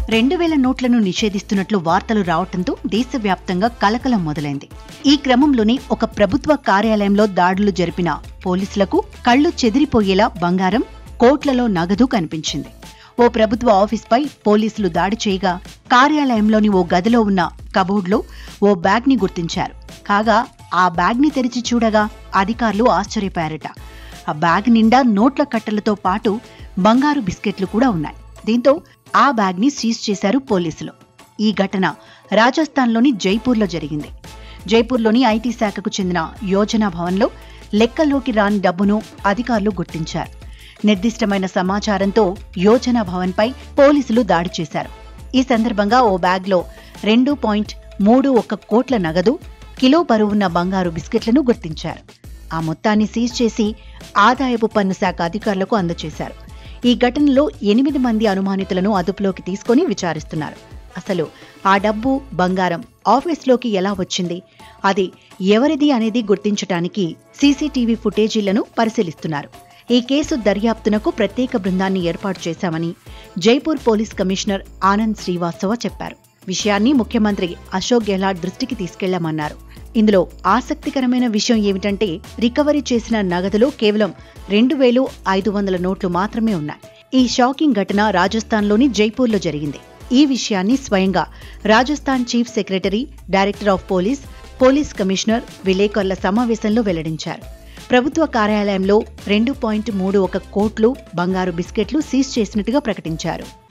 రెండు వేల నోట్లను నిషేధిస్తున్నట్లు వార్తలు రావడంతో దేశవ్యాప్తంగా కలకలం మొదలైంది ఈ క్రమంలోనే ఒక ప్రభుత్వ కార్యాలయంలో దాడులు జరిపిన పోలీసులకు కళ్లు చెదిరిపోయేలా బంగారం కోట్లలో నగదు కనిపించింది ఓ ప్రభుత్వ ఆఫీస్పై పోలీసులు దాడి చేయగా కార్యాలయంలోని ఓ గదిలో ఉన్న కబోర్డ్లో ఓ బ్యాగ్ని గుర్తించారు కాగా ఆ బ్యాగ్ని తెరిచి చూడగా అధికారులు ఆశ్చర్యపోయారట ఆ బ్యాగ్ నిండా నోట్ల కట్టలతో పాటు బంగారు బిస్కెట్లు కూడా ఉన్నాయి దీంతో ఆ బ్యాగ్ని సీజ్ చేశారు పోలీసులు ఈ ఘటన రాజస్థాన్లోని జైపూర్లో జరిగింది జైపూర్లోని ఐటీ శాఖకు చెందిన యోజనా భవన్లో లెక్కల్లోకి రాని డబ్బును అధికారులు గుర్తించారు నిర్దిష్టమైన సమాచారంతో యోజనా భవన్పై పోలీసులు దాడి చేశారు ఈ సందర్భంగా ఓ బ్యాగ్లో రెండు పాయింట్ మూడు ఒక్క కోట్ల నగదు కిలో బరువున్న బంగారు బిస్కెట్లను గుర్తించారు ఆ మొత్తాన్ని సీజ్ చేసి ఆదాయపు పన్ను శాఖ అధికారులకు అందజేశారు ఈ ఘటనలో ఎనిమిది మంది అనుమానితులను అదుపులోకి తీసుకొని విచారిస్తున్నారు అసలు ఆ డబ్బు బంగారం ఆఫీస్లోకి ఎలా వచ్చింది అది ఎవరిది అనేది గుర్తించడానికి సీసీటీవీ ఫుటేజీలను పరిశీలిస్తున్నారు ఈ కేసు దర్యాప్తునకు ప్రత్యేక బృందాన్ని ఏర్పాటు చేశామని జైపూర్ పోలీస్ కమిషనర్ ఆనంద్ శ్రీవాస్తవ చెప్పారు విషయాన్ని ముఖ్యమంత్రి అశోక్ గెహ్లాట్ దృష్టికి తీసుకెళ్లామన్నారు ఇందులో ఆసక్తికరమైన విషయం ఏమిటంటే రికవరీ చేసిన నగదులో కేవలం రెండు వేలు ఐదు వందల నోట్లు మాత్రమే ఉన్నాయి ఈ షాకింగ్ ఘటన రాజస్థాన్లోని జైపూర్లో జరిగింది ఈ విషయాన్ని స్వయంగా Rajasthan chief secretary director of police police commissioner విలేకరుల సమావేశంలో వెల్లడించారు ప్రభుత్వ కార్యాలయంలో రెండు పాయింట్ మూడు ఒక కోట్లు బంగారు బిస్కెట్లు సీజ్ చేసినట్టుగా ప్రకటించారు